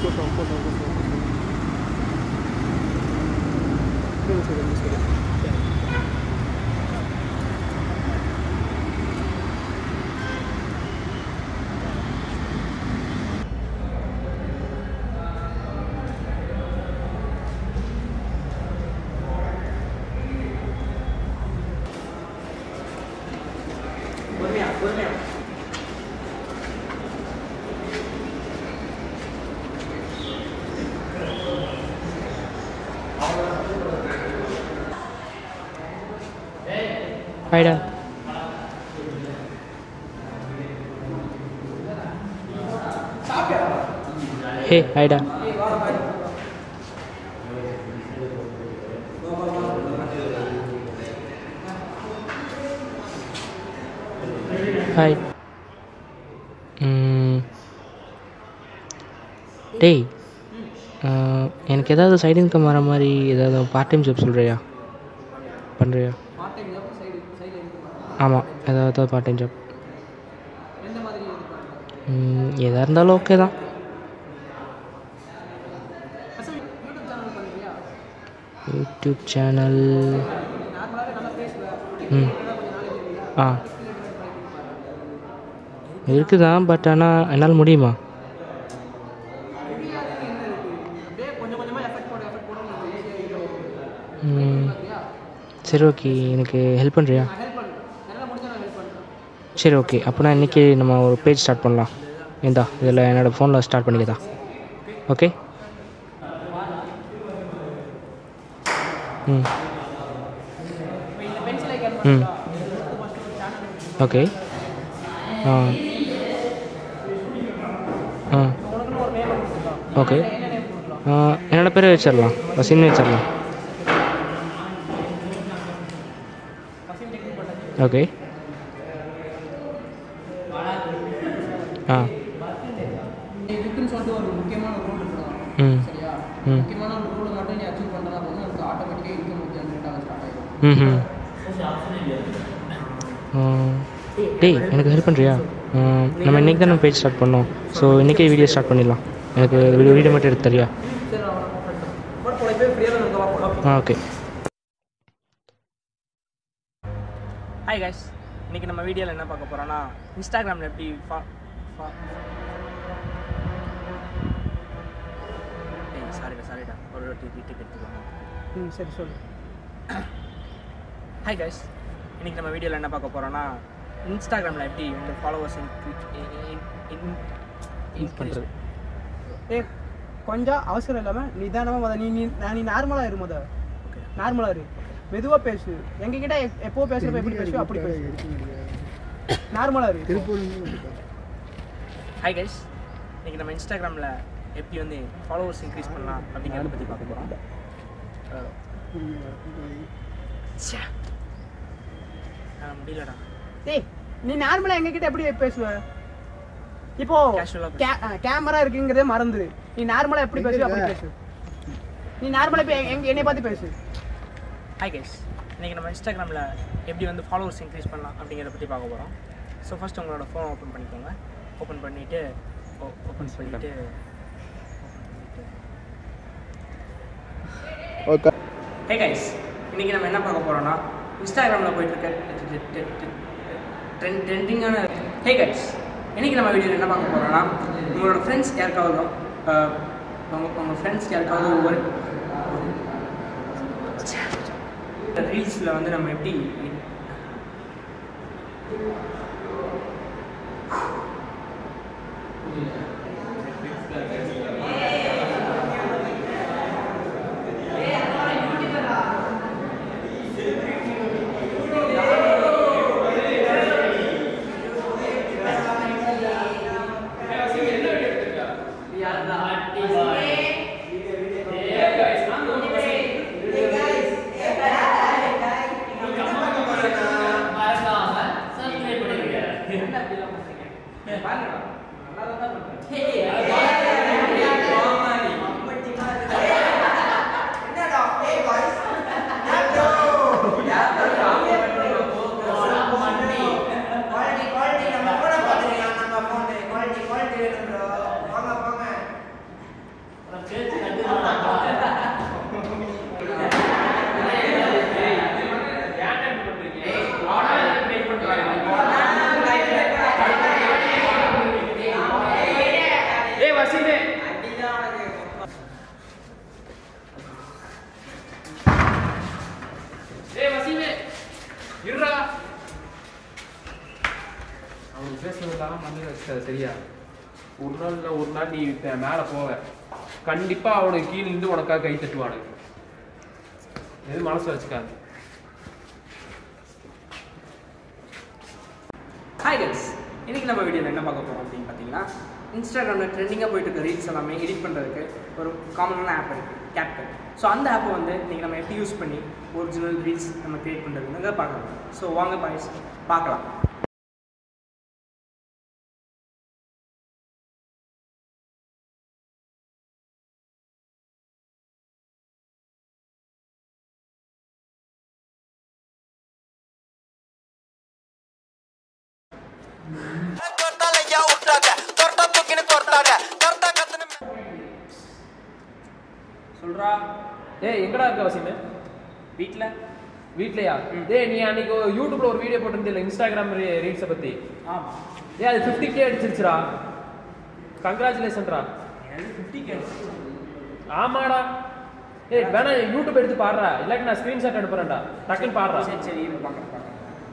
போட்டோம் போட்டோம் போட்டோம் இருங்க சார் இருங்க சார் பொறுமையா பொறுமையா ஹாய்டா ஹே ஹாய்டா ஹாய் ம். டேய் ஆ, எனக்கு ஏதாவது சைடு இன்கம் வர மாதிரி ஏதாவது பார்ட் டைம் ஜாப் சொல்கிறியா பண்ணுறியா பார்ட் டைம் ஜாப் சைடு சைடில் இருக்கு ஆமாம் ஏதாவது பார்ட் டைம் ஜாப் எந்த மாதிரி இது எதாக இருந்தாலும் ஓகே தான் பசங்க யூடியூப் சேனல் பண்ணுறியா யூடியூப் சேனல் நார்மலாகவே நல்லா பேசுவேன் ம் கொஞ்சம் நாலேஜ் இல்லையா ஆ இருக்குதான் பட் ஆனால் என்னால் முடியுமா அப்படியே கொஞ்சம் கொஞ்சமாக எஃபெக்ட் போட எஃபெக்ட் போட உங்களுக்கு ஈஸியாக ம், ஓகேயா சரி ஓகே எனக்கு ஹெல்ப் பண்ணுறியா நான் ஹெல்ப் பண்ணுறேன் என்னால் முடிஞ்சா நான் ஹெல்ப் பண்ணுறேன் சரி ஓகே அப்போனா இன்றைக்கி நம்ம ஒரு பேஜ் ஸ்டார்ட் பண்ணலாம் இந்தா இதில் என்னோடய ஃபோனில் ஸ்டார்ட் பண்ணிக்கதா ஓகே ம் இப்போ இந்த பென்சில் ஐக்கான் ம் ஓகே ஆ ஆ உனக்குன்னு ஒரு நேம் கொடுத்துருக்கோம் ஓகே என்ன நேம் கொடுக்கலாம் ஆ, என்னோட பேரை வச்சிடலாம் வசின்னு வச்சிடலாம் பசங்க டெக்னிக் பண்ணது ஓகே ஆ இதுக்குன்னு சொல்லிட்டு ஒரு முக்கியமான ரூல் இருக்குதான் ம் சரியா ம் முக்கியமான ஒரு ரூலை மட்டும் நீ அச்சீவ் பண்ணுறதா போது உனக்கு ஆட்டோமேட்டிக்காக இன்கம் ஜென்ரேட் ஆக ஸ்டார்ட் ஆகிடும் ம் டேய் எனக்கு ஹெல்ப் பண்ணுறியா நம்ம இன்றைக்கி தான் நம்ம பேஜ் ஸ்டார்ட் பண்ணோம் ஸோ இன்றைக்கே வீடியோ ஸ்டார்ட் பண்ணிடலாம் எனக்கு வீடியோ வீடியோ மட்டும் எடுத்து தரியா சரி நான் பட் போல போய் ஃப்ரீயாக தான் இருக்கவா போல ஆ ஓகே ஹாய் கைஸ் இன்னைக்கு நம்ம வீடியோவில் என்ன பார்க்க போகிறோன்னா இன்ஸ்டாகிராமில் எப்படி ஃபா ஃபா ஏய் சாரிடா சாரிடா ஒரு வாட்டி வீட்டுக்கு எடுத்துக்கோங்க ம் சரி சொல்லு ஹாய் கைஸ் இன்னைக்கு நம்ம வீடியோவில் என்ன பார்க்க போகிறோன்னா இன்ஸ்டாகிராமில் எப்படி வந்து ஃபாலோவர்ஸ் இன்க்ரீஸ் பண்ணுறது ஏ கொஞ்சம் அவசரம் இல்லாமல் நிதானமாக முத நீ நீ நான் நீ நார்மலாக இரு முத ஓகே நார்மலாக இரு மெதுவாக பேசு எங்ககிட்ட எப்- எப்போ பேசுகிறப்ப எப்படி பேசுவோ அப்படி பேசு நார்மலாக இரு திருப்பூர் ஹாய் கைஸ் இன்னைக்கு நம்ம இன்ஸ்டாகிராமில் எப்படி வந்து ஃபாலோவர்ஸ் இன்க்ரீஸ் பண்ணலாம் அப்படிங்கிறத பற்றி பார்க்க போகிறோம் முடியலடா டேய் நீ நார்மலாக எங்ககிட்ட எப்படி பேசுவ இப்போ Casual ஆ கேமரா இருக்குங்கிறதே மறந்துரு நீ நார்மலாக எப்படி பேசுவ அப்படி பேசு நீ நார்மலாக இப்போ எங்க என்னை பார்த்து பேசு ஹாய் கைஸ் இன்னைக்கு நம்ம இன்ஸ்டாகிராமில் எப்படி வந்து ஃபாலோவர்ஸ் இன்க்ரீஸ் பண்ணலாம் அப்படிங்கிறத பற்றி பார்க்க போகிறோம் ஸோ ஃபர்ஸ்ட் உங்களோட ஃபோன் ஓப்பன் பண்ணிக்கோங்க ஓப்பன் பண்ணிவிட்டு ஓப்பன் பண்ணிவிட்டு ஓகே ஹே கைஸ் இன்னைக்கு நம்ம என்ன பார்க்க போகிறோம்னா இன்ஸ்டாகிராமில் போயிட்டு இருக்க ட்ரெண்ட் ட்ரெண்டிங்கான ஹே கைஸ் இன்னைக்கு நம்ம வீடியோவில் என்ன பார்க்க போகிறோம்னா உங்களோட ஃப்ரெண்ட்ஸ் யாருக்காவது அஹ், உங்க உங்கள் ஃப்ரெண்ட்ஸ் யாருக்காவது ஒரு ரீல்ஸில் வந்து நம்ம எப்படி பேசாத சரியா ஒரு நாள் இல்ல ஒரு நாள் நீ இப்ப மேல போவ கண்டிப்பா அவனுக்கு கீழ இருந்து உனக்காக கை தட்டுவானுங்க எது மனசுல வச்சுக்காது ஹாய் கைஸ் இன்னைக்கு நம்ம வீடியோவில் என்ன பார்க்க போகிறோம் அப்படின்னு பார்த்தீங்கன்னா இன்ஸ்டாகிராமில் ட்ரெண்டிங்காக போயிட்டு இருக்க ரீல்ஸ் எல்லாமே எடிட் பண்ணுறதுக்கு ஒரு காமனான ஆப் இருக்குது கேப்கட் ஸோ அந்த ஆப்பை வந்து இன்றைக்கி நம்ம எப்படி யூஸ் பண்ணி ஒரிஜினல் ரீல்ஸ் நம்ம க்ரியேட் பண்ணுறதுங்கிறத பார்க்கலாம் ஸோ வாங்க பாய்ஸ் பார்க்கலாம் தொட்டாலையா விட்டாங்க தொட்டா தூக்கின்னு தொட்டாங்க தொட்டா கத்துன்னு சொல்கிறா டேய் எங்கடா இருக்க வசிமே வீட்டில் வீட்லயா டேய் நீ அன்னைக்கு ஒரு யூடியூப்ல ஒரு வீடியோ போட்டிருந்தில்ல இன்ஸ்டாகிராம் ரீல்ஸை பத்தி ஆமாம் டேய் அது ஃபிஃப்டி கே அடிச்சிருச்சுடா கங்க்ராச்சுலேஷன்டா எனக்கு ஃபிஃப்டி கேட்ஸ் ஆமாடா ஏய் வேணா யூடியூப் எடுத்து பாடுறா இல்லாட்டி நான் ஸ்கிரீன்ஷாட் அனுப்புறேன்டா டக்குன்னு பாடுறா சரி சரி இரு பார்க்குறேன் பார்க்குறேன்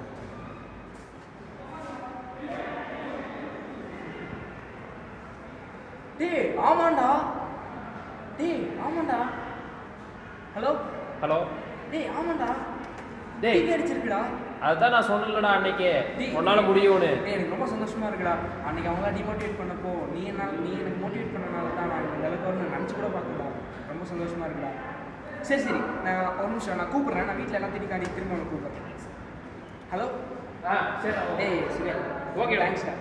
டேய் ஆமாண்டா டேய் ஆமாண்டா ஹலோ ஹலோ டேய் ஆமாண்டா டேய். டேய் அடிச்சிருக்குடா அதுதான் நான் சொன்னலடா அன்னைக்கு டேய். உன்னால முடியும்னு டேய் எனக்கு ரொம்ப சந்தோஷமா இருக்குடா அன்னைக்கு அவங்க டிமோட்டிவேட் பண்ணப்போ நீ என்னால் நீ எனக்கு மோட்டிவேட் பண்ணனால தான் நான் இந்த அளவுக்கு வரணும் நினச்சி கூட பார்க்கல ரொம்ப சந்தோஷமா இருக்குடா சரி சரி நான் ஒரு நிமிஷம் நான் கூப்பிட்றேன் நான் வீட்டில் எல்லாம் திட்டி காடி திரும்ப உனக்கு கூப்பிட்றேன் ஹலோ ஆ சரி டேய் சுரே Okay, தேங்க்ஸ்டா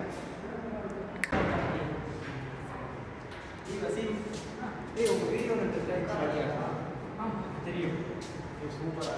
தெரியும்